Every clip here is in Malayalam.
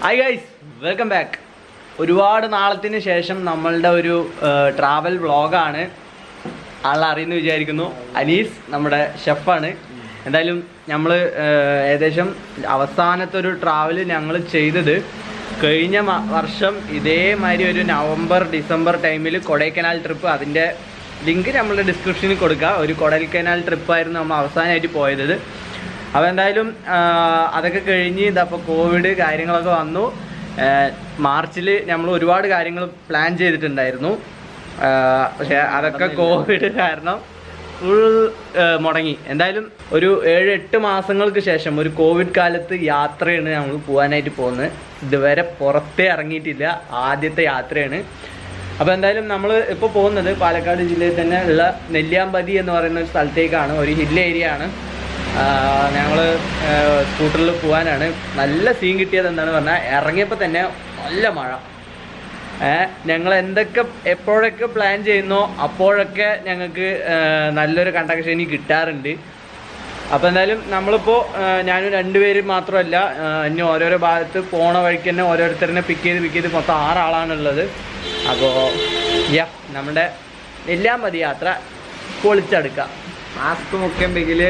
ഹായ് ഗൈസ് വെൽക്കം ബാക്ക് ഒരുപാട് നാളത്തിന് ശേഷം നമ്മളുടെ ഒരു ട്രാവൽ വ്ളോഗാണ് ആളറിയുന്നു വിചാരിക്കുന്നു അനീസ് നമ്മുടെ ഷെഫാണ് എന്തായാലും നമ്മൾ ഏകദേശം അവസാനത്തെ ഒരു ട്രാവൽ ഞങ്ങൾ ചെയ്തത് കഴിഞ്ഞ മ- വർഷം ഇതേമാതിരി ഒരു നവംബർ ഡിസംബർ ടൈമിൽ കൊടൈക്കനാൽ ട്രിപ്പ് അതിൻ്റെ ലിങ്ക് നമ്മൾ ഡിസ്ക്രിപ്ഷനിൽ കൊടുക്കുക ഒരു കൊടൈക്കനാൽ ട്രിപ്പായിരുന്നു നമ്മൾ അവസാനമായിട്ട് പോയത് അപ്പോൾ എന്തായാലും ആ, അതൊക്കെ കഴിഞ്ഞ് ഇതപ്പോൾ കോവിഡ് കാര്യങ്ങളൊക്കെ വന്നു മാർച്ചിൽ നമ്മൾ ഒരുപാട് കാര്യങ്ങൾ പ്ലാൻ ചെയ്തിട്ടുണ്ടായിരുന്നു ആ, പക്ഷേ അതൊക്കെ കോവിഡ് കാരണം ഫുൾ മുടങ്ങി എന്തായാലും ഒരു ഏഴ് എട്ട് മാസങ്ങൾക്ക് ശേഷം ഒരു കോവിഡ് കാലത്ത് യാത്രയാണ് നമ്മൾ പോകാനായിട്ട് പോകുന്നത് ഇതുവരെ പുറത്തേ ഇറങ്ങിയിട്ടില്ല ആദ്യത്തെ യാത്രയാണ് അപ്പോൾ എന്തായാലും നമ്മൾ ഇപ്പോൾ പോകുന്നത് പാലക്കാട് ജില്ലയിൽ തന്നെ ഉള്ള നെല്ലിയാമ്പതി എന്ന് പറയുന്ന ഒരു സ്ഥലത്തേക്കാണ് ഒരു ഹിൽ ഏരിയ ആണ് ഞങ്ങൾ സ്കൂട്ടറിൽ പോകാനാണ് നല്ല സീൻ കിട്ടിയത് എന്താണ് പറഞ്ഞാൽ ഇറങ്ങിയപ്പോൾ തന്നെ നല്ല മഴ ഏഹ് ഞങ്ങൾ എന്തൊക്കെ എപ്പോഴൊക്കെ പ്ലാൻ ചെയ്യുന്നോ അപ്പോഴൊക്കെ ഞങ്ങൾക്ക് നല്ലൊരു കണ്ടക്ഷനി കിട്ടാറുണ്ട് അപ്പോൾ എന്തായാലും നമ്മളിപ്പോൾ ഞാനും രണ്ടുപേര് മാത്രമല്ല ഏഹ് ഇനി ഓരോരോ ഭാഗത്ത് പോണ വഴിക്ക് തന്നെ ഓരോരുത്തരിനെ പിക്ക് ചെയ്ത് പിക്ക് ചെയ്ത് മൊത്തം ആറാളാണുള്ളത് അപ്പോൾ യാ നമ്മുടെ എല്ലാം മതി യാത്ര പൊളിച്ചെടുക്കാം മാസ്ക് മുക്കുണ്ടെങ്കില്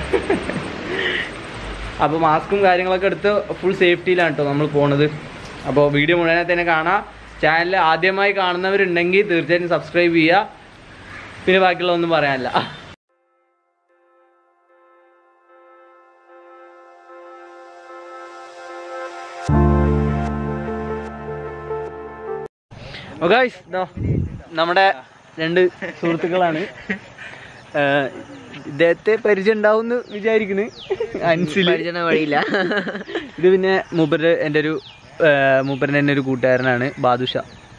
അപ്പോൾ മാസ്കും കാര്യങ്ങളൊക്കെ എടുത്ത് ഫുൾ സേഫ്റ്റിയിലാണ് കേട്ടോ നമ്മൾ പോണത് അപ്പോൾ വീഡിയോ മുഴുവനെ തന്നെ കാണാം ചാനൽ ആദ്യമായി കാണുന്നവരുണ്ടെങ്കിൽ തീർച്ചയായിട്ടും സബ്സ്ക്രൈബ് ചെയ്യുക പിന്നെ ബാക്കിയുള്ള ഒന്നും പറയാനില്ല ഗൈസ് നമ്മുടെ രണ്ട് സുഹൃത്തുക്കളാണ് ഏഹ് ഇദ്ദേഹത്തെ പരിചയം ഉണ്ടാവും വിചാരിക്കുന്നു അൻസിൽ പരിചരണ വഴിയില്ല ഇത് പിന്നെ മൂപ്പര് എൻ്റെ ഒരു മൂപ്പരൻ്റെ തന്നെ ഒരു കൂട്ടുകാരനാണ് ബാദുഷ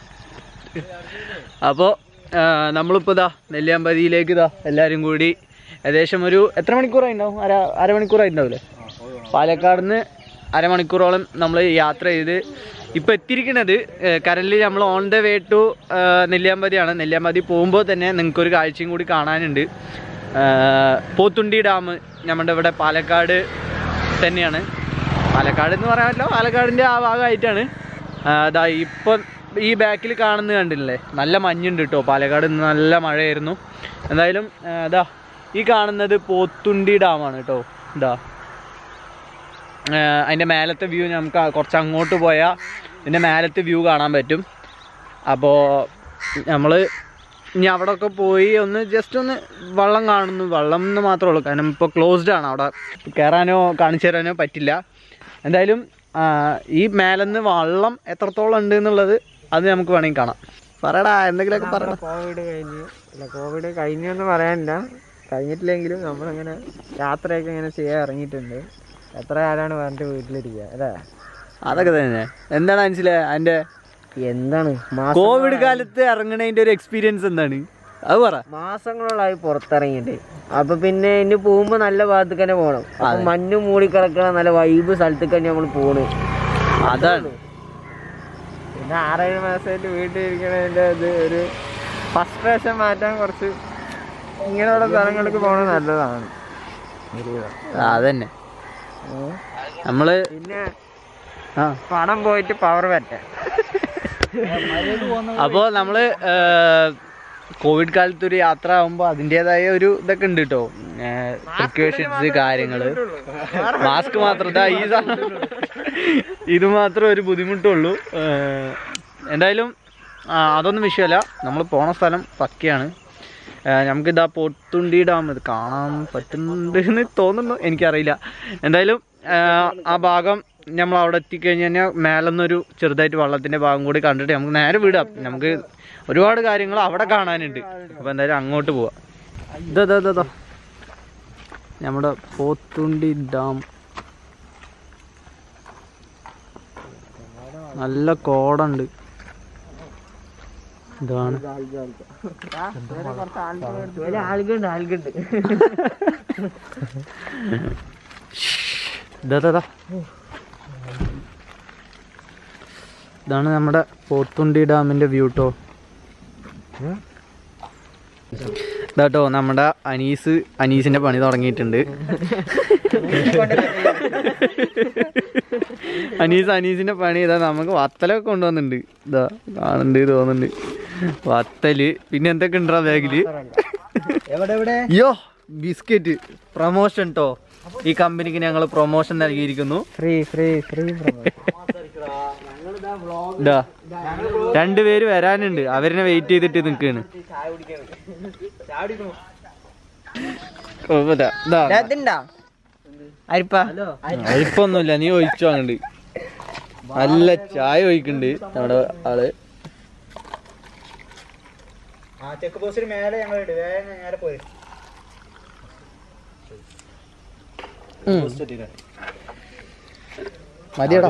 അപ്പോൾ നമ്മളിപ്പോൾ ഇതാ നെല്ലിയാമ്പതിയിലേക്ക് ഇതാ എല്ലാവരും കൂടി ഏകദേശം ഒരു എത്ര മണിക്കൂറായിട്ടുണ്ടാവും അര അരമണിക്കൂറായിട്ടുണ്ടാവില്ലേ പാലക്കാട് നിന്ന് അരമണിക്കൂറോളം നമ്മൾ യാത്ര ചെയ്ത് ഇപ്പോൾ എത്തിയിരിക്കുന്നത് കരലിൽ നമ്മൾ ഓൺ ദ വേ ടു നെല്ലിയാമ്പതിയാണ് നെല്ലിയാമ്പതി പോകുമ്പോൾ തന്നെ നിങ്ങൾക്കൊരു കാഴ്ചയും കൂടി കാണാനുണ്ട് ആ, പോത്തുണ്ടി ഡാം നമ്മുടെ ഇവിടെ പാലക്കാട് തന്നെയാണ് പാലക്കാട് എന്ന് പറയാൻ പറ്റില്ല പാലക്കാടിൻ്റെ ആ ഭാഗമായിട്ടാണ് ആ, അതാ ഇപ്പം ഈ ബാക്കിൽ കാണുന്നത് കണ്ടില്ലേ നല്ല മഞ്ഞുണ്ട് കേട്ടോ പാലക്കാട് ഇന്ന് നല്ല മഴയായിരുന്നു എന്തായാലും ആ, ഇതാ ഈ കാണുന്നത് പോത്തുണ്ടി ഡാമാണ് കേട്ടോ ഇതാ അതിൻ്റെ മേലത്തെ വ്യൂ നമുക്ക് ആ- കുറച്ച് അങ്ങോട്ട് പോയാൽ ഇതിൻ്റെ മേലത്തെ വ്യൂ കാണാൻ പറ്റും അപ്പോൾ നമ്മൾ ഇനി അവിടെ ഒക്കെ പോയി ഒന്ന് ജസ്റ്റ് ഒന്ന് വള്ളം കാണുന്നു വള്ളം എന്ന് മാത്രമേ ഉള്ളൂ കാരണം ഇപ്പോൾ ക്ലോസ്ഡ് ആണ് അവിടെ കയറാനോ കാണിച്ചു തരാനോ പറ്റില്ല എന്തായാലും ആ, ഈ മേലെന്ന് വള്ളം എത്രത്തോളം ഉണ്ട് എന്നുള്ളത് അത് നമുക്ക് വേണമെങ്കിൽ കാണാം പറയടാ എന്തെങ്കിലുമൊക്കെ പറയടാ കോവിഡ് കഴിഞ്ഞു അല്ല കോവിഡ് കഴിഞ്ഞു എന്ന് പറയാനില്ല കഴിഞ്ഞിട്ടില്ലെങ്കിലും നമ്മളങ്ങനെ യാത്രയൊക്കെ ഇങ്ങനെ ചെയ്യാൻ ഇറങ്ങിയിട്ടുണ്ട് എത്ര കാലമാണ് പറഞ്ഞിട്ട് വീട്ടിലിരിക്കുക അല്ലേ അതൊക്കെ തന്നെ എന്താണ് മനസ്സിലായ അതിൻ്റെ എന്താണ് കോവിഡ് കാലത്ത് ഇറങ്ങണതിൻ്റെ ഒരു എക്സ്പീരിയൻസ് എന്താണ് അത് പറ മാസങ്ങളോളായി പുറത്തിറങ്ങിയിട്ട് അപ്പൊ പിന്നെ ഇനി പോകുമ്പോ നല്ല ഭാഗത്തേക്ക് തന്നെ പോകണം അപ്പൊ മഞ്ഞ് മൂടി കിടക്കണ നല്ല വൈബ് സ്ഥലത്തേക്ക് തന്നെ നമ്മൾ പോണ് അതാണ് പിന്നെ ആറേഴ് മാസമായിട്ട് വീട്ടിൽ ഇരിക്കണതിന്റെ ഇത് ഒരു ഫസ്ട്രേഷൻ മാറ്റാൻ കുറച്ച് ഇങ്ങനെയുള്ള സ്ഥലങ്ങൾക്ക് പോകണത് നല്ലതാണ് അതന്നെ ഏ? നമ്മള് പിന്നെ ആ പണം പോയിട്ട് പവർ പറ്റ അപ്പോൾ നമ്മള് കോവിഡ് കാലത്ത് ഒരു യാത്ര ആകുമ്പോൾ അതിൻ്റെതായ ഒരു ഇതൊക്കെ ഉണ്ട് കേട്ടോ പ്രിക്കോഷൻസ് കാര്യങ്ങള് മാസ്ക് മാത്രം ദാ ഈ സാധനം ഇത് മാത്രം ഒരു ബുദ്ധിമുട്ടുള്ളൂ ഏഹ്, എന്തായാലും ആ, അതൊന്നും വിഷയമല്ല നമ്മൾ പോണ സ്ഥലം പക്കയാണ് ഏഹ്, നമുക്കിതാ പൊത്തുണ്ടി ഡാം ഇത് കാണാൻ പറ്റുന്നുണ്ട് എന്ന് തോന്നുന്നു എനിക്കറിയില്ല എന്തായാലും ഏഹ്, ആ ഭാഗം നമ്മൾ അവിടെ എത്തിക്കഴിഞ്ഞ് കഴിഞ്ഞാൽ മേലെന്നൊരു ചെറുതായിട്ട് വള്ളത്തിൻ്റെ ഭാഗം കൂടി കണ്ടിട്ട് നമുക്ക് നേരെ വിടാം നമുക്ക് ഒരുപാട് കാര്യങ്ങൾ അവിടെ കാണാനുണ്ട് അപ്പോൾ എന്തായാലും അങ്ങോട്ട് പോവാം ഇതാ ഇതാ ഇതാ, ഇതാ നമ്മുടെ പോത്തുണ്ടി ഡാം നല്ല കോടുണ്ട് ഇതാണ് ആളുകളുണ്ട് ആളുകളുണ്ട് ഇതാ ഇതാ, ഇതാ. ഇതാണ് നമ്മുടെ പോത്തുണ്ടി ഡാമിന്റെ വ്യൂ കേട്ടോ ഇതാട്ടോ നമ്മുടെ അനീസ് അനീസിന്റെ പണി തുടങ്ങിയിട്ടുണ്ട് അനീസ് അനീസിന്റെ പണി ഇതാ നമുക്ക് വത്തലൊക്കെ കൊണ്ടുവന്നിട്ടുണ്ട് ഇതാ കാണുന്നുണ്ട് തോന്നുന്നുണ്ട് വത്തല് പിന്നെ എന്തൊക്കെ ഉണ്ടാ ബാഗില് എവിടെ എവിടെ അയ്യോ ബിസ്ക്കറ്റ് പ്രൊമോഷൻ ട്ടോ ഈ കമ്പനിക്ക് ഞങ്ങൾ പ്രൊമോഷൻ നൽകിയിരിക്കുന്നു ഫ്രീ ഫ്രീ ഫ്രീ ഇതാ രണ്ടുപേര് വരാനുണ്ട് അവരിനെ വെയിറ്റ് ചെയ്തിട്ട് നിൽക്കാണ് ഇതുണ്ടാ അരിപ്പ അരിപ്പൊന്നുമില്ല നീ ഒഴിച്ചു അങ്ങണ്ട് നല്ല ചായ ഒഴിക്കുന്നുണ്ട് നമ്മുടെ ആള് ആ ചെക്ക് പോസ്റ്റിന് മേലെ ഞങ്ങൾ ഇട് വേഗം നേരെ പോയി ഉം. മതിയടാ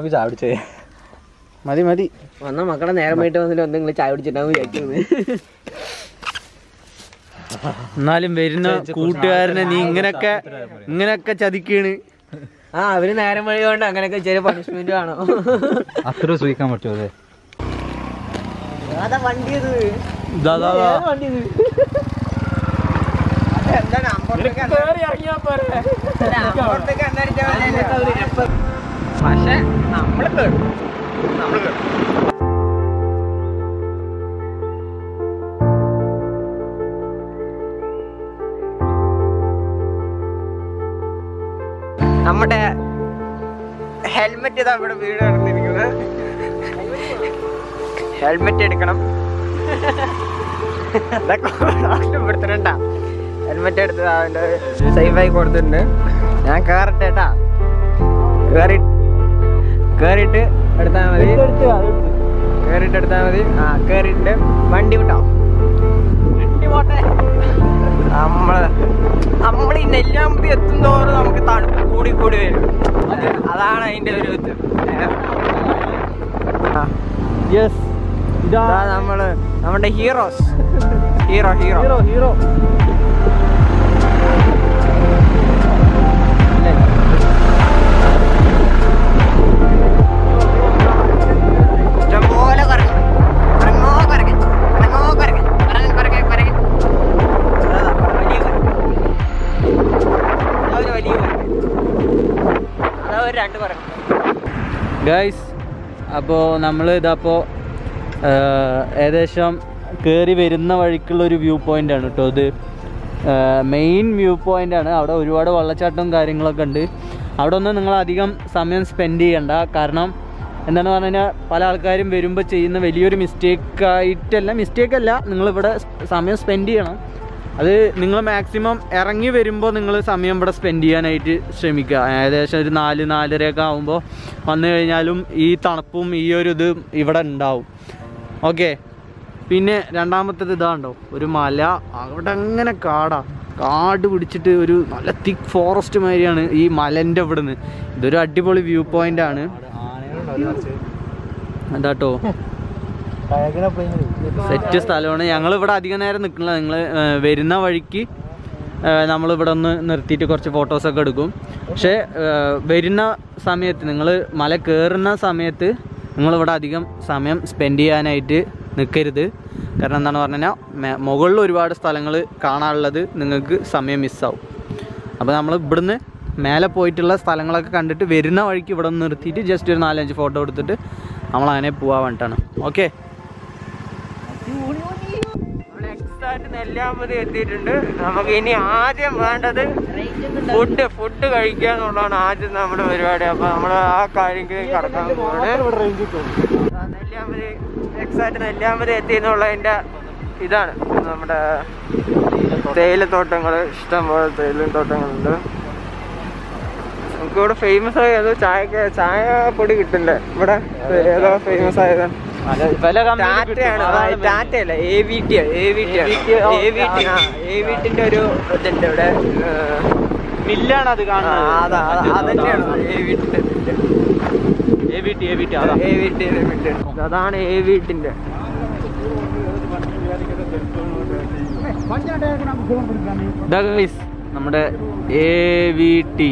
മതി മതി വന്ന മക്കളെ നേരം പോയിട്ട് വന്നിട്ട് എന്തെങ്കിലും ചായ കുടിച്ചിട്ടാവും വിചാരിക്കുന്നത് എന്നാലും വരുന്ന കൂട്ടുകാരനെ നീ ഇങ്ങനൊക്കെ ഇങ്ങനൊക്കെ ചതിക്കാണ് ആ അവര് നേരം വഴി കൊണ്ട് അങ്ങനെയൊക്കെ ചെറിയ പണിഷ്മെന്റ് ആണോ അത്ര സൂഹിക്കാൻ പറ്റുമോ അതെ അതാ വണ്ടി ഇത് ദാ, ദാ, ദാ. വണ്ടി ഇത് എന്താണ് അമ്പലത്തേക്ക് അമ്പലത്തേക്ക് എണ്ണടിച്ചാൽ പക്ഷെ നമ്മള് കേടും നമ്മള് കേടും നമ്മുടെ ഹെൽമെറ്റ് ഇതാ ഇവിടെ വീട് നടന്നിരിക്കുന്നത് ഹെൽമെറ്റ് എടുക്കണം ഇവിടുത്തിട്ടുണ്ട ഹെൽമെറ്റ് എടുത്ത് അവൻ്റെ സേഫായി കൊടുത്തിട്ടുണ്ട് ഞാൻ കയറട്ടെ കേട്ടാ കയറി കയറിയിട്ട് എടുത്താൽ മതി കയറിയിട്ട് എടുത്താൽ മതി ആ കയറിയിട്ട് വണ്ടി വിട്ടോ വണ്ടി പോട്ടെ നമ്മള് നമ്മൾ ഈ നെല്ലിയാമ്പതി എത്തും തോറും നമുക്ക് തണുപ്പ് കൂടി കൂടി വരും അതാണ് അതിന്റെ ഒരു ഇത് ആ, യെസ് ഇതാ ഇതാ നമ്മള് നമ്മുടെ heroes hero hero hero hero ഇഷ്ടംപോലെ കറങ്ങി കറങ്ങോ കറങ്ങി കറങ്ങോ കറങ്ങി കറങ്ങി കറങ്ങി കറങ്ങി അതാ, വലിയ കറങ്ങ്. അതാ ഒരു വലിയ കറങ്ങ്. അതാ ഒരു രണ്ട് കറങ്ങ് ഗൈസ് അപ്പോൾ നമ്മൾ ഇതപ്പോൾ ഏകദേശം കയറി വരുന്ന വഴിക്കുള്ള ഒരു വ്യൂ പോയിന്റ് ആണ് കേട്ടോ ഇത് മെയിൻ വ്യൂ പോയിന്റ് ആണ് അവിടെ ഒരുപാട് വെള്ളച്ചാട്ടവും കാര്യങ്ങളൊക്കെ ഉണ്ട് അവിടെ ഒന്നും നിങ്ങൾ അധികം സമയം സ്പെൻഡ് ചെയ്യണ്ട കാരണം എന്താണെന്ന് പറഞ്ഞു കഴിഞ്ഞാൽ പല ആൾക്കാരും വരുമ്പോൾ ചെയ്യുന്ന വലിയൊരു മിസ്റ്റേക്ക് ആയിട്ടല്ല മിസ്റ്റേക്ക് അല്ല നിങ്ങളിവിടെ സമയം സ്പെൻഡ് ചെയ്യണം അത് നിങ്ങൾ മാക്സിമം ഇറങ്ങി വരുമ്പോൾ നിങ്ങൾ സമയം ഇവിടെ സ്പെൻഡ് ചെയ്യാനായിട്ട് ശ്രമിക്കുക ഏകദേശം ഒരു നാല് നാലരയൊക്കെ ആകുമ്പോൾ വന്നു കഴിഞ്ഞാലും ഈ തണുപ്പും ഈ ഒരു ഇത് ഇവിടെ ഉണ്ടാവും ഓക്കെ പിന്നെ രണ്ടാമത്തേത് ഇതാണ്ടോ ഒരു മല അവിടെ അങ്ങനെ കാടാ കാട് പിടിച്ചിട്ട് ഒരു നല്ല തിക്ക് ഫോറസ്റ്റ് മാതിരിയാണ് ഈ മലൻ്റെ ഇവിടുന്ന് ഇതൊരു അടിപൊളി വ്യൂ പോയിന്റ് ആണ് എന്താട്ടോ സെറ്റ് സ്ഥലമാണ് ഞങ്ങൾ ഇവിടെ അധികം നേരം നിൽക്കണില്ല നിങ്ങൾ വരുന്ന വഴിക്ക് നമ്മൾ ഇവിടെ ഒന്ന് നിർത്തിയിട്ട് കുറച്ച് ഫോട്ടോസൊക്കെ എടുക്കും പക്ഷേ ഏഹ്, വരുന്ന സമയത്ത് നിങ്ങൾ മല കയറുന്ന സമയത്ത് നിങ്ങളിവിടെ അധികം സമയം സ്പെൻഡ് ചെയ്യാനായിട്ട് നിൽക്കരുത് കാരണം എന്താണെന്ന് പറഞ്ഞു കഴിഞ്ഞാൽ മെ- മുകളിൽ ഒരുപാട് സ്ഥലങ്ങൾ കാണാനുള്ളത് നിങ്ങൾക്ക് സമയം മിസ്സാവും അപ്പോൾ നമ്മൾ ഇവിടുന്ന് മേലെ പോയിട്ടുള്ള സ്ഥലങ്ങളൊക്കെ കണ്ടിട്ട് വരുന്ന വഴിക്ക് ഇവിടെ ഒന്ന് നിർത്തിയിട്ട് ജസ്റ്റ് ഒരു നാലഞ്ച് ഫോട്ടോ എടുത്തിട്ട് നമ്മൾ അങ്ങനെ പോകാൻ വേണ്ടിയിട്ടാണ് ഓക്കെ നമ്മൾ എക്സാക്ട് നെല്ലിയാമ്പതി എത്തിയിട്ടുണ്ട് നമുക്ക് ഇനി ആദ്യം വേണ്ടത് ഫുഡ് ഫുഡ് കഴിക്കുക എന്നുള്ളതാണ് ആദ്യം നമ്മുടെ പരിപാടി അപ്പൊ നമ്മൾ ആ കാര്യത്തിൽ കടക്കാൻ പോവാണ് ആ, നെല്ലിയാമ്പതി എക്സാക്ട് നെല്ലിയാമ്പതി എത്തി എന്നുള്ളതിന്റെ ഇതാണ് നമ്മുടെ തേയിലത്തോട്ടങ്ങൾ ഇഷ്ടംപോലെ തേയിലത്തോട്ടങ്ങളുണ്ട് നമുക്ക് ഇവിടെ ഫേമസ് ആയ ഏതോ ചായ ചായ പൊടി കിട്ടില്ലേ ഇവിടെ ഏതോ ഫേമസ് ആയത് ടാറ്റയാണ് ടാറ്റയല്ല A V T A V T A V T A V ടിന്റെ ഒരു ഇതുണ്ട് ഇവിടെ മില്ലാണ് അത് ആ, അതാ അതാ, അതന്നെയാണ് എ വി ടിന്റെ A V T A V T അതാ എ വി ടി അതാണ് എ വി ടിന്റെ ഇതാ guys, നമ്മുടെ എ വി ടി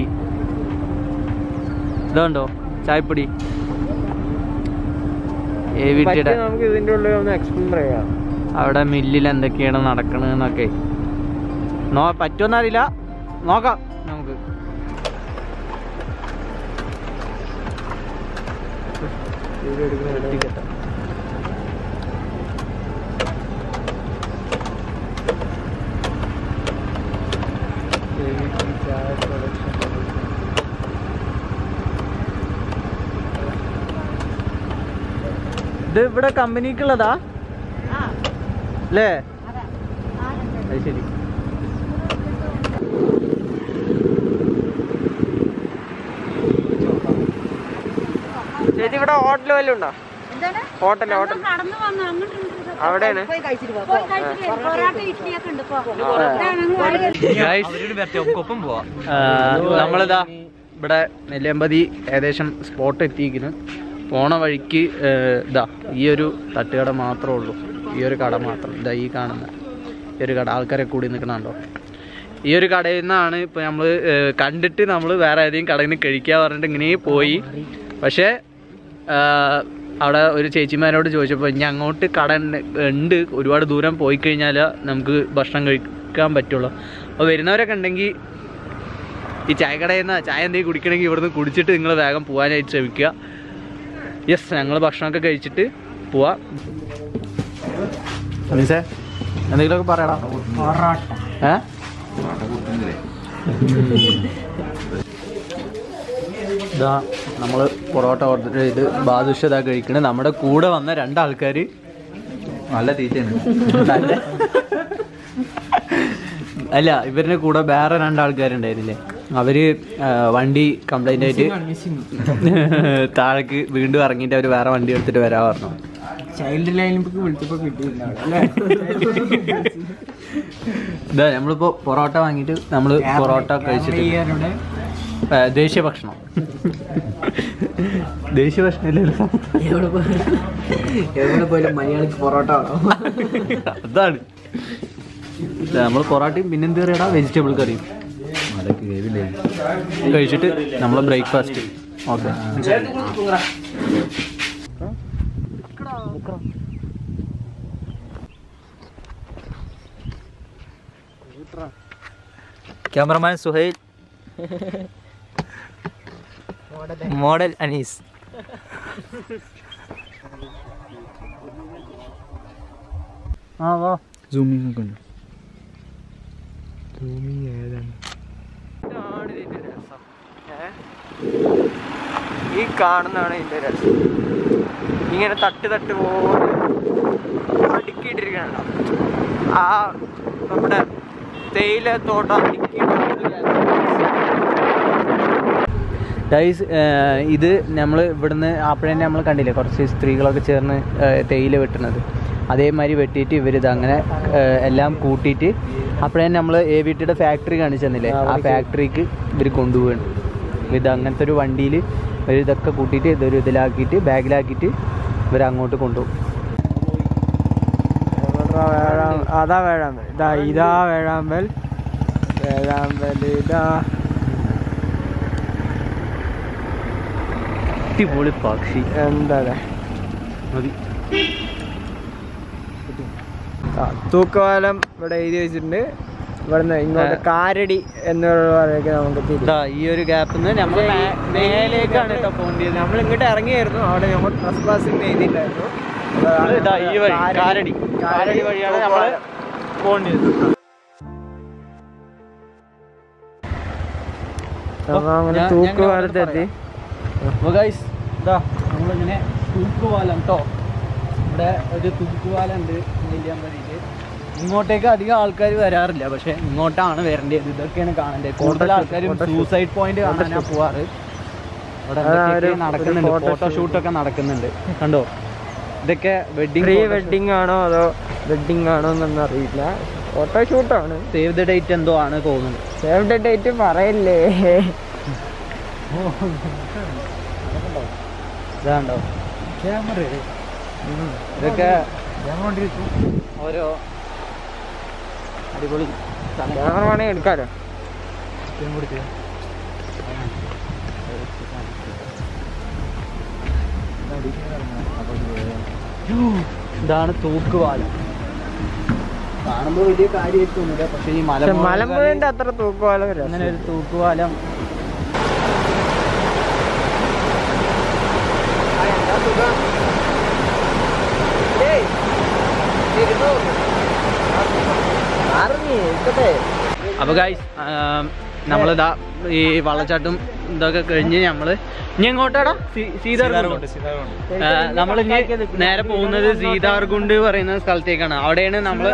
ഇതുണ്ടോ ചായപ്പൊടി എ വി ടിയുടെ നമുക്ക് ഇതിന്റെ ഉള്ളിൽ ഒന്ന് എക്സ്പ്ലോർ ചെയ്യാം അവിടെ മില്ലിൽ എന്തൊക്കെയാണ് നടക്കണെന്നൊക്കെ നോ പറ്റുമെന്നറിയില്ല നോക്കാം നമുക്ക് വീഡിയോ എടുക്കുന്ന ഇത് ഇവിടെ കമ്പനിക്കുള്ളതാ അല്ലേ അത് ശരി ചേച്ചി ഇവിടെ ഹോട്ടൽ വല്ലതും ഉണ്ടോ എന്താണ് ഹോട്ടൽ ഹോട്ടൽ കടന്നു വന്നു അങ്ങോട്ട് ഉണ്ട് ഇതൊക്കെ. അവിടെയാണ് പോയി കഴിച്ചിട്ട് വരും. പൊറോട്ട ഇഡ്ഡലിയൊക്കെ ഉണ്ട് ഇപ്പൊ. ഇതാണ് ഞങ്ങൾ വഴി ഒപ്പം പോവാ നമ്മളിതാ ഇവിടെ നെല്ലിയമ്പതി ഏകദേശം സ്പോട്ട് എത്തിയിരിക്കുന്നു പോണ വഴിക്ക് ഏഹ്, ഇതാ ഈ ഒരു തട്ടുകട മാത്രമേ ഉള്ളൂ ഈ ഒരു കട മാത്രം ഇതാ ഈ കാണുന്ന ഈ ഒരു കട ആൾക്കാരെ കൂടി നിൽക്കണുണ്ടോ ഈ ഒരു കടയിൽ നിന്നാണ് ഇപ്പോൾ നമ്മൾ കണ്ടിട്ട് നമ്മൾ വേറെ ഏതെങ്കിലും കടയിൽ നിന്ന് കഴിക്കുക പറഞ്ഞിട്ട് ഇങ്ങനെ പോയി പക്ഷേ ആഹ്, അവിടെ ഒരു ചേച്ചിമാരോട് ചോദിച്ചപ്പോൾ ഇനി അങ്ങോട്ട് കട ഉണ്ട്- ഉണ്ട് ഒരുപാട് ദൂരം പോയി കഴിഞ്ഞാൽ നമുക്ക് ഭക്ഷണം കഴിക്കാൻ പറ്റുള്ളൂ അപ്പോൾ വരുന്നവരൊക്കെ ഉണ്ടെങ്കിൽ ഈ ചായക്കടയിൽ നിന്ന് ചായ എന്തെങ്കിലും കുടിക്കണമെങ്കിൽ ഇവിടുന്ന് കുടിച്ചിട്ട് നിങ്ങൾ വേഗം പോകാനായിട്ട് ശ്രമിക്കുക യെസ് ഞങ്ങൾ ഭക്ഷണമൊക്കെ കഴിച്ചിട്ട് പോവാം അനീസേ എന്തെങ്കിലുമൊക്കെ പറയടാ ഏ ഇതാ നമ്മൾ പൊറോട്ട ഓർഡർ ചെയ്ത് ബാദുഷ ഇതാ കഴിക്കണേ നമ്മുടെ കൂടെ വന്ന രണ്ടാൾക്കാർ നല്ല തീറ്റയാണ് അല്ല ഇവരുടെ കൂടെ വേറെ രണ്ടാൾക്കാരുണ്ടായിരുന്നില്ലേ അവര് ആ, വണ്ടി കംപ്ലൈന്റ് ആയിട്ട് താഴേക്ക് വീണ്ടും ഇറങ്ങിയിട്ട് അവര് വേറെ വണ്ടി എടുത്തിട്ട് വരാ പറഞ്ഞു ചൈൽഡ് ലൈനിലേക്ക് വിളിച്ചപ്പോ കിട്ടിയില്ല ഇതാ നമ്മളിപ്പോ പൊറോട്ട വാങ്ങിയിട്ട് നമ്മള് പൊറോട്ട കഴിച്ചിട്ട് ആ, ദേശീയ ഭക്ഷണം ദേശീയ ഭക്ഷണം ഇല്ലല്ലോ എവിടെ പോയാലും മലയാളിക്ക് പൊറോട്ട വേണം അതാണ് നമ്മൾ പൊറോട്ടയും പിന്നെന്ത് കറിയടാ വെജിറ്റബിൾ കറിയും അതൊക്കെ കേവില്ലേ കഴിച്ചിട്ട് നമ്മൾ breakfast okay cameraman Suhail model Anees ആ വാ സൂമിങ് ഒക്കെ ഉണ്ട് ഈ കാണുന്നതാണ് ഇതിന്റെ രസം ഇങ്ങനെ തട്ട് തട്ട് പോലെ അടുക്കിയിട്ടിരിക്കണ ആ നമ്മുടെ തേയില തോട്ടം അടുക്കിയിട്ടിരിക്കുകയാണ്. ഗൈസ് ഇത് നമ്മൾ ഇവിടുന്ന് അപ്പോഴേ നമ്മൾ കണ്ടില്ലേ കുറച്ച് സ്ത്രീകളൊക്കെ ചേർന്ന് ഏഹ്, തേയില വെട്ടുന്നത് അതേമാതിരി വെട്ടിയിട്ട് ഇവരിത് അങ്ങനെ ഏഹ്, എല്ലാം കൂട്ടിയിട്ട് അപ്പോഴേ നമ്മൾ എ വി ടിയുടെ ഫാക്ടറി കാണിച്ചു തന്നില്ലേ ആ ഫാക്ടറിക്ക് ഇവർ കൊണ്ടുപോവാണ് ഇത് അങ്ങനത്തെ ഒരു വണ്ടിയിൽ ഇവർ ഇതൊക്കെ കൂട്ടിയിട്ട് ഇതൊരു ഇതിലാക്കിയിട്ട് ബാഗിലാക്കിയിട്ട് ഇവർ അങ്ങോട്ട് കൊണ്ടുപോകും എവിടെടാ വേഴാമ്പൽ? അതാ വേഴാമ്പൽ ഇതാ ഇതാ വേഴാമ്പൽ വേഴാമ്പൽ ഇതാ അടിപൊളി പക്ഷി എന്താ മതി തൂക്കുപാലം ഇവിടെ എഴുതി വെച്ചിട്ടുണ്ട് ഇവിടുന്ന് ഇങ്ങോട്ട് കാരടി എന്നുള്ളവരൊക്കെ നമുക്ക് തിരിച്ചു ഇതാ ഈ ഒരു ഗ്യാപ്പിൽ നിന്ന് നമ്മൾ മേലേക്കാണ് കേട്ടോ പോകേണ്ടത് നമ്മൾ ഇങ്ങോട്ട് ഇറങ്ങിയായിരുന്നു അവിടെ നമ്മൾ ട്രസ് പാസിംഗ് എഴുതിയില്ലായിരുന്നു ഇതാ ഈ വഴി കാരടി കാരടി വഴിയാണ് നമ്മൾ പോകേണ്ടത് അപ്പൊ അങ്ങനെ ഞാൻ- തൂക്കുപാലത്തെത്തി അപ്പോൾ ഗൈസ് ഇതാ നമ്മളിങ്ങനെ തൂക്കുപാലം കേട്ടോ ഇവിടെ ഒരു തൂക്കുപാലം ഉണ്ട് നെല്ലിയാമ്പതിയിൽ ഇങ്ങോട്ടേക്ക് അധികം ആൾക്കാർ വരാറില്ല പക്ഷെ ഇങ്ങോട്ടാണ് വരേണ്ടത് ഇതൊക്കെയാണ് കാണേണ്ടത് കൂടുതൽ ആൾക്കാരും സൂസൈഡ് പോയിന്റ് കാണാനാണ് പോവാറ് ഇവിടെ അതാ എന്തൊക്കെയൊക്കെ ഒരു- ഒരു നടക്കുന്നുണ്ട് photo ഫോട്ടോഷൂട്ട് ഒക്കെ നടക്കുന്നുണ്ട് കണ്ടോ ഇതൊക്കെ വെഡിങ് പ്രീ വെഡിങ് ആണോ അതോ വെഡിങ് ആണോ എന്നൊന്നും അറിയില്ല ഫോട്ടോഷൂട്ടാണ് സേവ് ദ ഡേറ്റ് എന്തോ ആണ് തോന്നുന്നത് സേവ് ദ ഡേറ്റ് പറയല്ലേ ഇതാണ്ടോ ഇതൊക്കെ ഓരോ അടിപൊളി സ്ഥലം. ക്യാമറ വേണമെങ്കിൽ എടുക്കാലോ ഇതാണ് തൂക്കുപാലം കാണുമ്പോൾ വലിയ കാര്യമായിട്ട് തോന്നില്ല പക്ഷേ ഈ പക്ഷെ മലമ്പുഴ മലമ്പുഴന്റെ അത്ര തൂക്കുപാലം അങ്ങനെ ഒരു തൂക്കുപാലം സുഖം അപ്പോൾ ഗായ്സ് നമ്മളിതാ ഈ വള്ളച്ചാട്ടും ഇതൊക്കെ കഴിഞ്ഞ് നമ്മള് ഇനി എങ്ങോട്ടാടാ സീതാർകുണ്ട് നമ്മൾ ഇനി നേരെ പോകുന്നത് സീതാർകുണ്ട് പറയുന്ന സ്ഥലത്തേക്കാണ് അവിടെയാണ് നമ്മൾ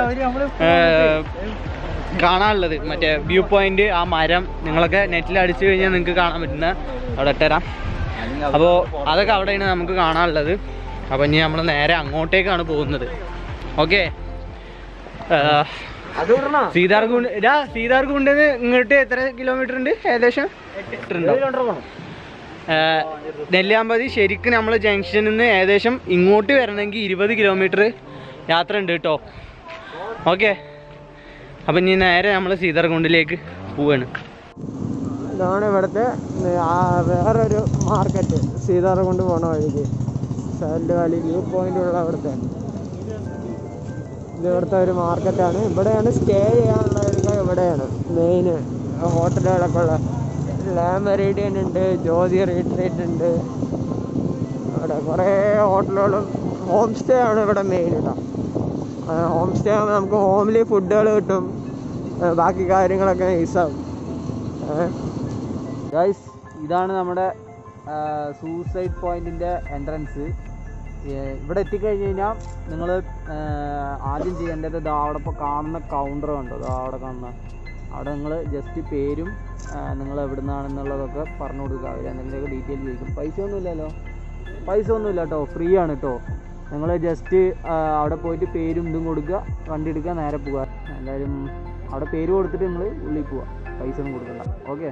കാണാനുള്ളത് മറ്റേ വ്യൂ പോയിന്റ് ആ മരം നിങ്ങളൊക്കെ നെറ്റിൽ അടിച്ചു കഴിഞ്ഞാൽ നിങ്ങൾക്ക് കാണാൻ പറ്റുന്ന അവിടെ ഇട്ടുതരാം അപ്പോൾ അതൊക്കെ അവിടെയാണ് നമുക്ക് കാണാനുള്ളത് അപ്പോൾ ഇനി നമ്മൾ നേരെ അങ്ങോട്ടേക്കാണ് പോകുന്നത് ഓക്കെ അത് വിടണോ സീതാർകുണ്ട് ഇതാ സീതാർകുണ്ട് ഇങ്ങോട്ട് എത്ര കിലോമീറ്റർ ഉണ്ട് ഏകദേശം എട്ടുണ്ടോ? ഏഹ് നെല്ലിയാമ്പതി ശരിക്കും നമ്മൾ ജംഗ്ഷനിൽ നിന്ന് ഏകദേശം ഇങ്ങോട്ട് വരണമെങ്കിൽ ഇരുപത് കിലോമീറ്റർ യാത്ര ഉണ്ട് കേട്ടോ ഓക്കെ അപ്പം ഇനി നേരെ നമ്മൾ സീതാർകുണ്ടിലേക്ക് പോവാണ് ഇതാണ് ഇവിടുത്തെ ആ വേറൊരു മാർക്കറ്റ് സീതാറ കൊണ്ട് പോണ വഴിക്ക് സൈഡ് വാലി വ്യൂ പോയിന്റ് ഉള്ള അവിടുത്തെ ഇത് ഇവിടുത്തെ ഒരു മാർക്കറ്റാണ് ഇവിടെയാണ് സ്റ്റേ ചെയ്യാനുള്ളവർക്ക് ഇവിടെയാണ് മെയിൻ ഹോട്ടലുകളൊക്കെ ഉള്ള ലാം മെറീഡിയൻ ഉണ്ട് ജ്യോതി റീട്രീറ്റ് ഉണ്ട് അവിടെ കുറേ ഹോട്ടലുകളും ഹോം സ്റ്റേ ആണ് ഇവിടെ മെയിൻ കേട്ടോ ഹോം സ്റ്റേ ആകുമ്പോൾ നമുക്ക് ഹോംലി ഫുഡുകൾ കിട്ടും ആ, ബാക്കി കാര്യങ്ങളൊക്കെ ഈസാവും ഏഹ് ഗൈസ് ഇതാണ് നമ്മുടെ സൂസൈഡ് പോയിന്റിന്റെ എൻട്രൻസ് ഇവിടെ എത്തിക്കഴിഞ്ഞ് കഴിഞ്ഞാൽ നിങ്ങൾ ആദ്യം ചെയ്യേണ്ടത് ദാ അവിടെ ഇപ്പോൾ കാണുന്ന കൗണ്ടർ കണ്ടോ ദാ അവിടെ കാണുന്ന അവിടെ നിങ്ങൾ ജസ്റ്റ് പേരും നിങ്ങൾ എവിടെ നിന്നാണെന്നുള്ളതൊക്കെ പറഞ്ഞു കൊടുക്കുക അവർ എന്തെങ്കിലുമൊക്കെ ഡീറ്റെയിൽ ചോദിക്കും പൈസ ഒന്നുമില്ലല്ലോ പൈസ ഒന്നുമില്ല കേട്ടോ ഫ്രീ ആണ് കേട്ടോ നിങ്ങൾ ജസ്റ്റ് അവിടെ പോയിട്ട് പേരും ഇതും കൊടുക്കുക വണ്ടി എടുക്കുക നേരെ പോവുക എന്തായാലും അവിടെ പേര് കൊടുത്തിട്ട് നിങ്ങൾ ഉള്ളിൽ പോവുക പൈസ ഒന്നും കൊടുക്കണ്ട ഓക്കെ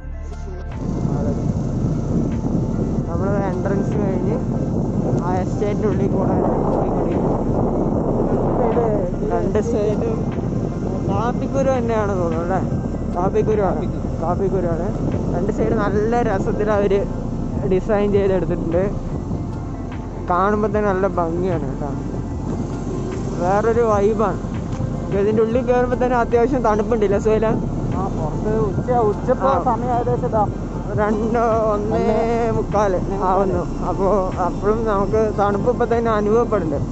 നമ്മൾ എൻട്രൻസ് കഴിഞ്ഞ് ആ എസ്റ്റേറ്റിൻ്റെ ഉള്ളിൽ കൂടെ പോയിക്കൊണ്ടിരിക്കും. രണ്ട് സൈഡും കാപ്പിക്കുരു തന്നെയാണ് തോന്നുന്നു അല്ലേ കാപ്പിക്കുരു ആണ് കാപ്പിക്കുരു ആണ് രണ്ട് സൈഡ് നല്ല രസത്തിൽ അവർ ഡിസൈൻ ചെയ്തെടുത്തിട്ടുണ്ട് കാണുമ്പോൾ തന്നെ നല്ല ഭംഗിയാണ് കേട്ടോ വേറൊരു വൈബാണ് ഇതിൻ്റെ ഉള്ളിൽ കയറുമ്പോൾ തന്നെ അത്യാവശ്യം തണുപ്പുണ്ടല്ലേ സുഹല പുറത്ത് ഉച്ച ഉച്ചപ്പോ ആ. സമയം ഏകദേശം ഇതാ രണ്ട് ഒന്നേ മുക്കാല് ആവുന്നു അപ്പോൾ അപ്പോഴും നമുക്ക് തണുപ്പ് ഇപ്പം തന്നെ അനുഭവപ്പെടുന്നുണ്ട്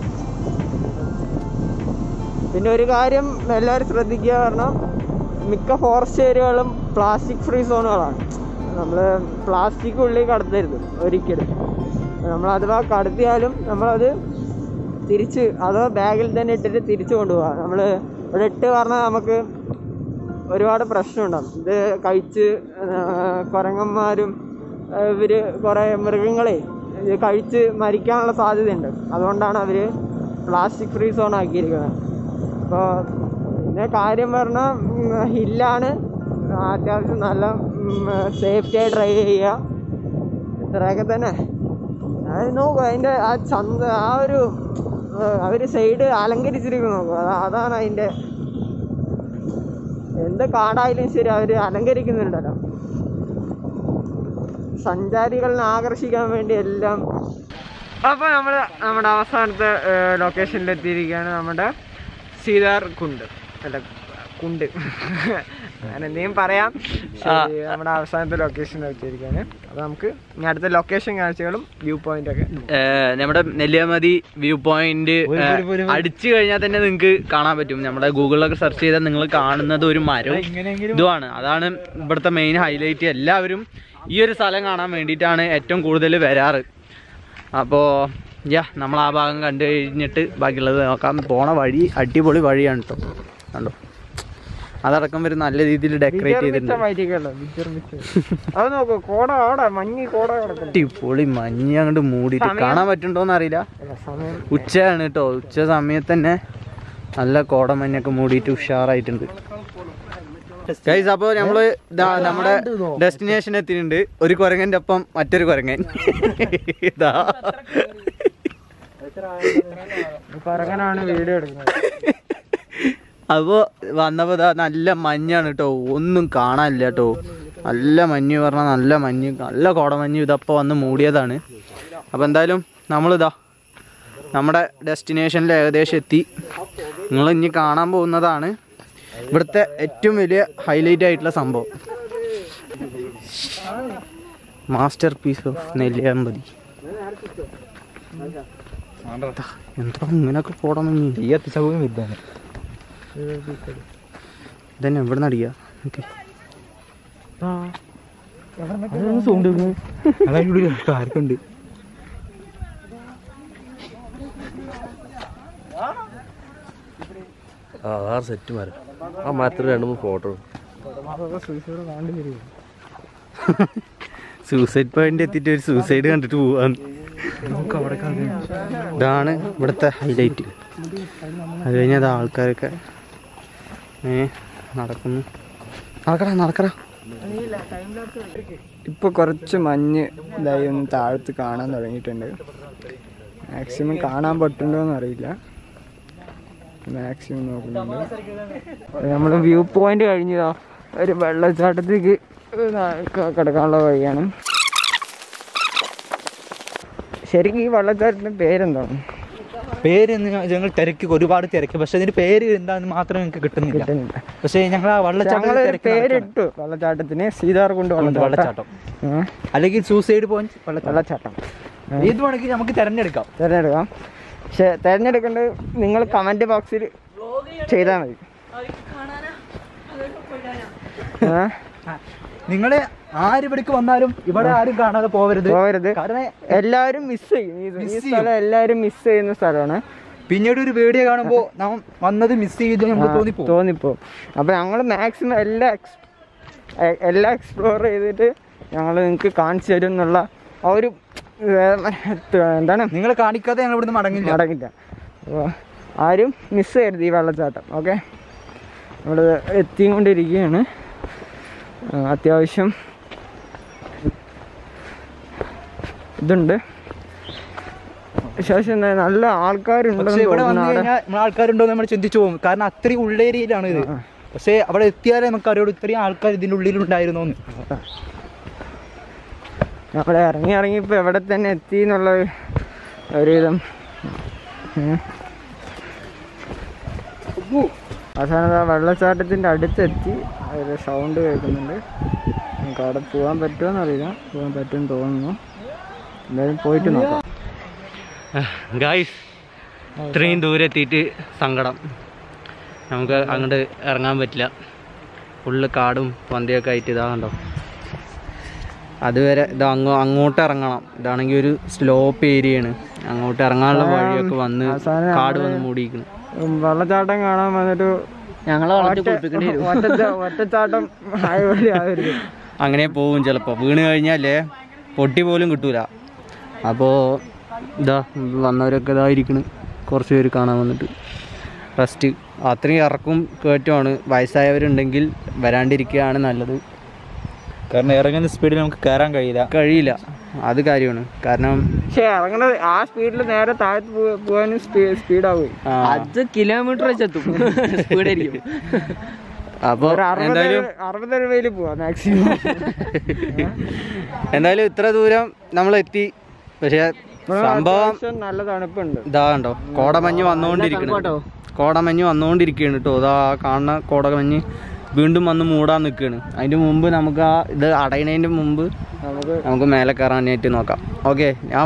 പിന്നെ ഒരു കാര്യം എല്ലാവരും ശ്രദ്ധിക്കുക കാരണം മിക്ക ഫോറസ്റ്റ് ഏരിയകളും പ്ലാസ്റ്റിക് ഫ്രീ സോണുകളാണ് നമ്മൾ പ്ലാസ്റ്റിക് ഉള്ളിൽ കടത്തരുത് ഒരിക്കലും നമ്മൾ അഥവാ കടത്തിയാലും നമ്മളത് തിരിച്ച് അതോ ബാഗിൽ തന്നെ ഇട്ടിട്ട് തിരിച്ചു കൊണ്ടുപോകാം നമ്മൾ ഇവിടെ ഇട്ട് പറഞ്ഞാൽ നമുക്ക് ഒരുപാട് പ്രശ്നമുണ്ടാകും ഇത് കഴിച്ച് കുരങ്ങന്മാരും ഇവർ കുറേ മൃഗങ്ങളെ ഇത് കഴിച്ച് മരിക്കാനുള്ള സാധ്യതയുണ്ട് അതുകൊണ്ടാണ് അവർ പ്ലാസ്റ്റിക് ഫ്രീ സോൺ ആക്കിയിരിക്കുന്നത് അപ്പോൾ പിന്നെ കാര്യം പറഞ്ഞാൽ ഹില്ലാണ് അത്യാവശ്യം നല്ല സേഫ്റ്റി ആയി ഡ്രൈവ് ചെയ്യുക ഇത്രയൊക്കെ തന്നെ അത് നോക്കുക അതിൻ്റെ ആ ചന്ത ആ ഒരു അവർ സൈഡ് അലങ്കരിച്ചിരിക്കുന്നു നോക്കുക അതാ അതാണ് അതിൻ്റെ എന്ത് കാടായാലും ശരി അവർ അലങ്കരിക്കുന്നുണ്ടല്ലോ സഞ്ചാരികളെ ആകർഷിക്കാൻ വേണ്ടി എല്ലാം അപ്പോൾ നമ്മൾ നമ്മുടെ അവസാനത്തെ ലൊക്കേഷനിൽ എത്തിയിരിക്കുകയാണ് നമ്മുടെ സീതാർ കുണ്ട് അല്ല കുണ്ട് അങ്ങനെ എന്തെങ്കിലും പറയാം ശരി, നമ്മുടെ അവസാനത്തെ ലൊക്കേഷനിൽ എത്തിയിരിക്കുകയാണ് അപ്പോൾ നമുക്ക് ഇനി അടുത്ത ലൊക്കേഷൻ കാഴ്ചകളും വ്യൂ പോയിന്റ് ഒക്കെ ഏഹ് നമ്മുടെ നെല്ലിയാമതി വ്യൂ പോയിന്റ് അടിച്ചു കഴിഞ്ഞാൽ തന്നെ നിങ്ങൾക്ക് കാണാൻ പറ്റും നമ്മുടെ ഗൂഗിളിലൊക്കെ സെർച്ച് ചെയ്താൽ നിങ്ങൾ കാണുന്നത് ഒരു മരവും ഇതുമാണ് അതാണ് ഇവിടുത്തെ മെയിൻ ഹൈലൈറ്റ് എല്ലാവരും ഈ ഒരു സ്ഥലം കാണാൻ വേണ്ടിയിട്ടാണ് ഏറ്റവും കൂടുതൽ വരാറ് അപ്പോൾ യാ നമ്മൾ ആ ഭാഗം കണ്ടു കഴിഞ്ഞിട്ട് ബാക്കിയുള്ളത് നോക്കാം പോണ വഴി അടിപൊളി വഴിയാണ് കേട്ടോ കണ്ടോ അതടക്കം ഒരു നല്ല രീതിയിൽ ഡെക്കറേറ്റ് ചെയ്തിട്ടുണ്ട് വിചർമ്മിച്ച വിചർമ്മിച്ച അത് നോക്കൂ കോട അവിടെ മഞ്ഞ് കോട കിടക്കുന്നു അടിപൊളി മഞ്ഞ് അങ്ങോട്ട് മൂടിയിട്ട് കാണാൻ പറ്റുന്നുണ്ടോന്ന് അറിയില്ല അല്ല, സമയം ഉച്ചയാണ് കേട്ടോ ഉച്ച സമയത്ത് തന്നെ നല്ല കോടമഞ്ഞൊക്കെ മൂടിയിട്ട് ഉഷാറായിട്ടുണ്ട് ഗൈസ് അപ്പോൾ നമ്മള് ദാ നമ്മുടെ ഡെസ്റ്റിനേഷൻ എത്തിയിട്ടുണ്ട് ഒരു കുരങ്ങന്റെ ഒപ്പം മറ്റൊരു കുരങ്ങൻ ഇതാ പറങ്ങനാണ് വീഡിയോ എടുക്കുന്നത് അപ്പോൾ വന്നപ്പോൾ ഇതാ നല്ല മഞ്ഞാണ് കേട്ടോ ഒന്നും കാണാനില്ല കേട്ടോ നല്ല മഞ്ഞ് പറഞ്ഞാൽ നല്ല മഞ്ഞ് നല്ല കോടമഞ്ഞ് ഇതപ്പോൾ വന്ന് മൂടിയതാണ് അപ്പോൾ എന്തായാലും നമ്മളിതാ നമ്മുടെ ഡെസ്റ്റിനേഷനിൽ ഏകദേശം എത്തി നിങ്ങൾ ഇനി കാണാൻ പോകുന്നതാണ് ഇവിടുത്തെ ഏറ്റവും വലിയ ഹൈലൈറ്റ് ആയിട്ടുള്ള സംഭവം മാസ്റ്റർ പീസ് ഓഫ് നെല്ലിയാമ്പതി എന്താ ഇങ്ങനെയൊക്കെ പോടണമെങ്കിൽ തീ എത്തിച്ചാൽ വരുന്നതാണ് ഇതന്നെ ഇവിടെ നിന്ന് അടിക്കുക ഓക്കെ സൗണ്ട് അതായത് ആർക്കുണ്ട് ആ ആറ് സെറ്റ് മരം ആ മരത്തിൽ രണ്ട് മൂന്ന് ഫോട്ടോ സൂസൈഡ് പോയിന്റ് എത്തിയിട്ട് ഒരു സൂസൈഡ് കണ്ടിട്ട് പോവാന്ന് ഇതാണ് ഇവിടുത്തെ ഹൈലൈറ്റ് അത് കഴിഞ്ഞാൽ അത് ആൾക്കാരൊക്കെ ഏ നടക്കുന്നു നടക്കടാ നടക്കടാ ഇപ്പൊ കുറച്ച് മഞ്ഞ് ഇതായി ഒന്ന് താഴത്ത് കാണാൻ തുടങ്ങിയിട്ടുണ്ട് മാക്സിമം കാണാൻ പറ്റുന്നുണ്ടോ എന്ന് അറിയില്ല മാക്സിമം നോക്കുന്നുണ്ട് നമ്മൾ വ്യൂ പോയിന്റ് കഴിഞ്ഞതാ ഒരു വെള്ളച്ചാട്ടത്തേക്ക് കിടക്കാനുള്ള വഴിയാണ് ശരിക്കും ഈ വെള്ളച്ചാട്ടത്തിന്റെ പേരെന്താണ് പേര് ഞങ്ങൾ തിരക്കി ഒരുപാട് തിരക്കി പക്ഷെ അതിന്റെ പേര് എന്താന്ന് മാത്രം ഞങ്ങൾക്ക് കിട്ടുന്നില്ല കിട്ടുന്നില്ല പക്ഷെ ഞങ്ങൾ ആ വെള്ളച്ചാട്ടം ഞങ്ങളൊരു തിരക്കി നടക്കുകയാണ്. പേരിട്ടു വെള്ളച്ചാട്ടത്തിന് സീതാർകുണ്ട് വെള്ളച്ചാട്ടം വെള്ളച്ചാട്ടം ഏ? അല്ലെങ്കിൽ സൂസൈഡ് പോയിന്റ് വെള്ളച്ചാട്ടം വെള്ളച്ചാട്ടം ഏത് വേണമെങ്കിൽ നമുക്ക് തിരഞ്ഞെടുക്കാം തിരഞ്ഞെടുക്കാം പക്ഷെ തിരഞ്ഞെടുക്കേണ്ടത് നിങ്ങൾ കമന്റ് ബോക്സിൽ ചെയ്താൽ മതി ഏ? നിങ്ങള് ആരിവിടേക്ക് വന്നാലും ഇവിടെ ആരും കാണാതെ പോവരുത് പോകരുത് കാരണം എല്ലാവരും മിസ് ചെയ്യും ഈ- ഈ Miss ചെയ്യും. സ്ഥലം എല്ലാവരും മിസ് ചെയ്യുന്ന സ്ഥലമാണ് പിന്നീട് ഒരു വീഡിയോ കാണുമ്പോൾ നാം വന്നത് മിസ് ചെയ്ത് നമുക്ക് തോന്നിപ്പോ തോന്നിപ്പോ അപ്പൊ ഞങ്ങൾ മാക്സിമം എല്ലാം ex- എ- എല്ലാം എക്സ്പ്ലോർ ചെയ്തിട്ട് ഞങ്ങൾ നിങ്ങൾക്ക് കാണിച്ചു തരും എന്നുള്ള ആ ഒരു ഏ, എന്താണ് നിങ്ങളെ കാണിക്കാതെ ഞങ്ങൾ ഇവിടുന്ന് മടങ്ങില്ല മടങ്ങില്ല അപ്പോൾ ആരും മിസ് ചെയ്യരുത് ഈ വെള്ളച്ചാട്ടം ഓക്കെ നമ്മൾ എത്തിക്കൊണ്ടിരിക്കുകയാണ് ആ, അത്യാവശ്യം ഇതുണ്ട് ശേഷം എന്താ, നല്ല പക്ഷെ ആൾക്കാരുണ്ടെന്ന് ഇവിടെ വന്നു തോന്നുന്നു അവിടെ. കഴിഞ്ഞാൽ നമ്മൾ ആൾക്കാരുണ്ടോ നമ്മൾ ചിന്തിച്ചു പോകും കാരണം അത്രയും ഉള്ളേരിയയിലാണ് ഇത് പക്ഷെ അവിടെ എത്തിയാലേ നമുക്ക് അറിയോട് ഇത്രയും ആൾക്കാർ ഇതിന്റെ ഉള്ളിലുണ്ടായിരുന്നു എന്ന് നമ്മൾ ഇറങ്ങി ഇറങ്ങി ഇപ്പൊ എവിടെ തന്നെ എത്തി എന്നുള്ള ഒരുവിധം ഉം. അവസാനം ആ വെള്ളച്ചാട്ടത്തിന്റെ അടുത്തെത്തി ഒരു സൗണ്ട് കേൾക്കുന്നുണ്ട് നമുക്ക് അവിടെ പോകാൻ പറ്റുമോ അറിയില്ല പോകാൻ പറ്റുമെന്ന് തോന്നുന്നു എന്തായാലും പോയിട്ട് നോക്കാം ഗായ്സ് ഇത്രയും ദൂരെ എത്തിയിട്ട് സങ്കടം നമുക്ക് അങ്ങോട്ട് ഇറങ്ങാൻ പറ്റില്ല ഫുള്ള് കാടും പന്തിയൊക്കെ ആയിട്ട് ഇതാ കണ്ടോ അതുവരെ ഇത് അങ്ങോ അങ്ങോട്ട് ഇറങ്ങണം ഇതാണെങ്കിൽ ഒരു സ്ലോപ്പ് ഏരിയയാണ് അങ്ങോട്ട് ഇറങ്ങാനുള്ള വഴിയൊക്കെ വന്ന് അവസാനം കാട് വന്ന് മൂടിയിരിക്കുന്നു ഉം, വെള്ളച്ചാട്ടം കാണാൻ വന്നിട്ട് ഞങ്ങളെ ഒറ്റ- ഒറ്റച്ച- ഒറ്റച്ചാട്ടം ആയ പോലെ ആവരുത് അങ്ങനെ പോവും ചിലപ്പോൾ വീണ് കഴിഞ്ഞാലേ പൊട്ടി പോലും കിട്ടൂല അപ്പോൾ ഇതാ വന്നവരൊക്കെ ഇതായിരിക്കണ് കുറച്ച് പേര് കാണാൻ വന്നിട്ട് റെസ്റ്റ് അത്രയും ഇറക്കും കയറ്റമാണ് വയസ്സായവരുണ്ടെങ്കിൽ വരാണ്ടിരിക്കുകയാണ് നല്ലത് കാരണം ഇറങ്ങുന്ന സ്പീഡിൽ നമുക്ക് കയറാൻ കഴിയില്ല കഴിയില്ല അത് കാര്യമാണ് കാരണം പക്ഷേ ഇറങ്ങണ ആ സ്പീഡിൽ നേരെ താഴത്ത് പോ- പോകാനും സ്പീഡാവും ആ, അഞ്ച് കിലോമീറ്റർ വെച്ചെത്തും സ്പീഡായിരിക്കും അപ്പോൾ ഒരു അറുപത് എന്തായാലും അറുപത് രൂപയിൽ പോവാം മാക്സിമം എന്തായാലും ഇത്ര ദൂരം നമ്മൾ എത്തി പക്ഷേ സംഭവം അത്യാവശ്യം നല്ല തണുപ്പുണ്ട് ഇതാ കണ്ടോ കോടമഞ്ഞ് വന്നുകൊണ്ടിരിക്കണം കോടമഞ്ഞ് വന്നുകൊണ്ടിരിക്കുകയാണ് കേട്ടോ ഇതാ ആ കാണുന്ന കോടമഞ്ഞ് വീണ്ടും വന്ന് മൂടാൻ നിൽക്കുകയാണ് അതിൻ്റെ മുമ്പ് നമുക്ക് ആ ഇത് അടയണതിൻ്റെ മുമ്പ് നമുക്ക് നമുക്ക് മേലെ കയറാനായിട്ട് നോക്കാം ഓക്കെ ഞാൻ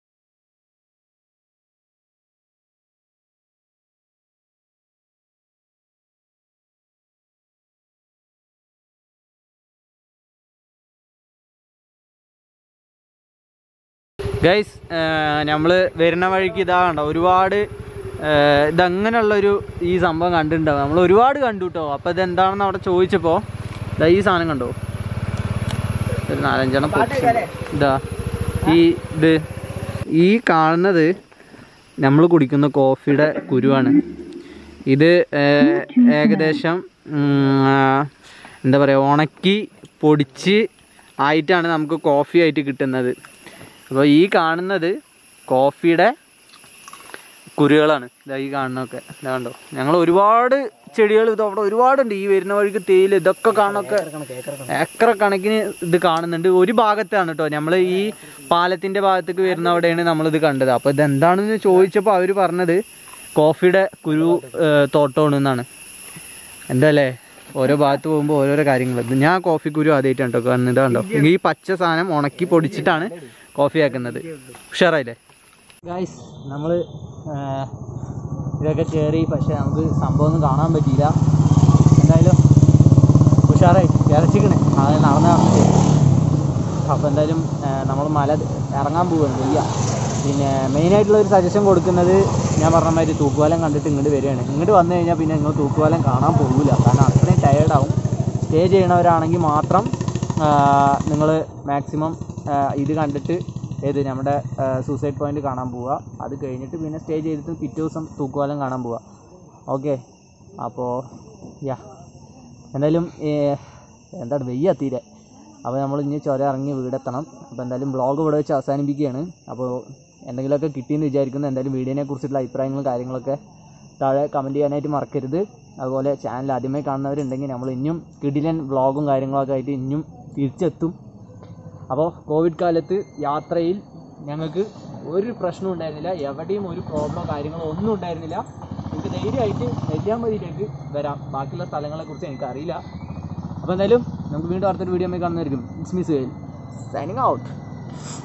ഗൈസ് നമ്മൾ വരുന്ന വഴിക്ക് ഇതാ കണ്ടോ ഒരുപാട് ഏർ, ഇതങ്ങനെയുള്ളൊരു ഈ സംഭവം കണ്ടിട്ടുണ്ടാവും നമ്മൾ ഒരുപാട് കണ്ടു കേട്ടോ അപ്പോൾ ഇതെന്താണെന്ന് അവിടെ ചോദിച്ചപ്പോൾ ഇതാ ഈ സാധനം കണ്ടോ ഒരു നാലഞ്ചെണ്ണം പൊട്ടിച്ചിട്ടുണ്ട്. ഇതാ ഈ ഇത് ഈ കാണുന്നത് നമ്മൾ കുടിക്കുന്ന കോഫിയുടെ കുരുവാണ് ഇത് ഏർ, ഏകദേശം ഉം, ആ, എന്താ പറയുക ഉണക്കി പൊടിച്ച് ആയിട്ടാണ് നമുക്ക് കോഫി ആയിട്ട് കിട്ടുന്നത് അപ്പോൾ ഈ കാണുന്നത് കോഫിയുടെ കുരുകളാണ് ഇതാ ഈ കാണുന്നതൊക്കെ ഇതാ കണ്ടോ ഞങ്ങൾ ഒരുപാട് ചെടികൾ ഇത് അവിടെ ഒരുപാടുണ്ട് ഈ വരുന്ന വഴിക്ക് തേയില ഇതൊക്കെ കാണൊക്കെ ഏക്കറ കണക്കിന് ഇത് കാണുന്നുണ്ട് ഒരു ഭാഗത്താണ് കേട്ടോ നമ്മൾ ഈ പാലത്തിൻ്റെ ഭാഗത്തേക്ക് വരുന്ന അവിടെയാണ് നമ്മളിത് കണ്ടത് അപ്പോൾ ഇത് എന്താണെന്ന് ചോദിച്ചപ്പോൾ അവർ പറഞ്ഞത് കോഫിയുടെ കുരു ഏർ, തോട്ടമാണ് എന്നാണ് എന്താല്ലേ ഓരോ ഭാഗത്ത് പോകുമ്പോൾ ഓരോരോ കാര്യങ്ങൾ ഇത് ഞാൻ കോഫി കുരു ആദ്യമായിട്ടാണ് കേട്ടോ കാണുന്നത് കണ്ടോ ഈ പച്ച സാധനം ഉണക്കി പൊടിച്ചിട്ടാണ് കോഫി ആക്കുന്നത് ഉഷാറായില്ലേ ഗായ്സ് നമ്മൾ ഇതൊക്കെ കയറി പക്ഷേ നമുക്ക് സംഭവം ഒന്നും കാണാൻ പറ്റിയില്ല എന്തായാലും ഉഷാറായി ഇറച്ചിക്കണേ അത് നടന്ന് നടന്നിട്ട് അപ്പോൾ എന്തായാലും നമ്മൾ മല ഇറങ്ങാൻ പോവുകയാണ് വയ്യ പിന്നെ മെയിനായിട്ടുള്ള ഒരു സജഷൻ കൊടുക്കുന്നത് ഞാൻ പറഞ്ഞ മാതിരി തൂക്കുവാലം കണ്ടിട്ട് ഇങ്ങോട്ട് വരികയാണ് ഇങ്ങോട്ട് വന്നു കഴിഞ്ഞാൽ പിന്നെ നിങ്ങൾ തൂക്കുവാലം കാണാൻ പോകില്ല കാരണം അത്രയും ടയേർഡാവും സ്റ്റേ ചെയ്യണവരാണെങ്കിൽ മാത്രം നിങ്ങൾ മാക്സിമം ഇത് കണ്ടിട്ട് ഏത് നമ്മുടെ സൂസൈഡ് പോയിന്റ് കാണാൻ പോവുക അത് കഴിഞ്ഞിട്ട് പിന്നെ സ്റ്റേ ചെയ്തിട്ട് പിറ്റേ ദിവസം തൂക്കുവാലം കാണാൻ പോവുക ഓക്കെ അപ്പോൾ യാ എന്തായാലും ഏഹ്, എന്താണ് വെയ്യ തീരെ അപ്പോൾ നമ്മൾ ഇനി ചുര ഇറങ്ങി വീടെത്തണം അപ്പോൾ എന്തായാലും ബ്ലോഗ് ഇവിടെ വെച്ച് അവസാനിപ്പിക്കുകയാണ് അപ്പോൾ എന്തെങ്കിലുമൊക്കെ കിട്ടിയെന്ന് വിചാരിക്കുന്നു എന്തായാലും വീഡിയോനെ കുറിച്ചിട്ടുള്ള അഭിപ്രായങ്ങളും കാര്യങ്ങളൊക്കെ താഴെ കമൻറ്റ് ചെയ്യാനായിട്ട് മറക്കരുത് അതുപോലെ ചാനൽ ആദ്യമായി കാണുന്നവരുണ്ടെങ്കിൽ നമ്മൾ ഇനിയും കിടിലൻ വ്ളോഗും കാര്യങ്ങളൊക്കെ ആയിട്ട് ഇനിയും തിരിച്ചെത്തും അപ്പോൾ കോവിഡ് കാലത്ത് യാത്രയിൽ ഞങ്ങൾക്ക് ഒരു പ്രശ്നവും ഉണ്ടായിരുന്നില്ല എവിടെയും ഒരു പ്രോബ്ലമോ കാര്യങ്ങളോ ഒന്നും ഉണ്ടായിരുന്നില്ല നമുക്ക് ധൈര്യമായിട്ട് നെല്ലിയാമ്പതിയിലേക്ക് വരാം ബാക്കിയുള്ള സ്ഥലങ്ങളെക്കുറിച്ച് എനിക്കറിയില്ല അപ്പോൾ എന്തായാലും നമുക്ക് വീണ്ടും അടുത്തൊരു വീഡിയോ കാണുന്നതായിരിക്കും ഇറ്റ്സ് മിസ് സൈനിങ് ഔട്ട്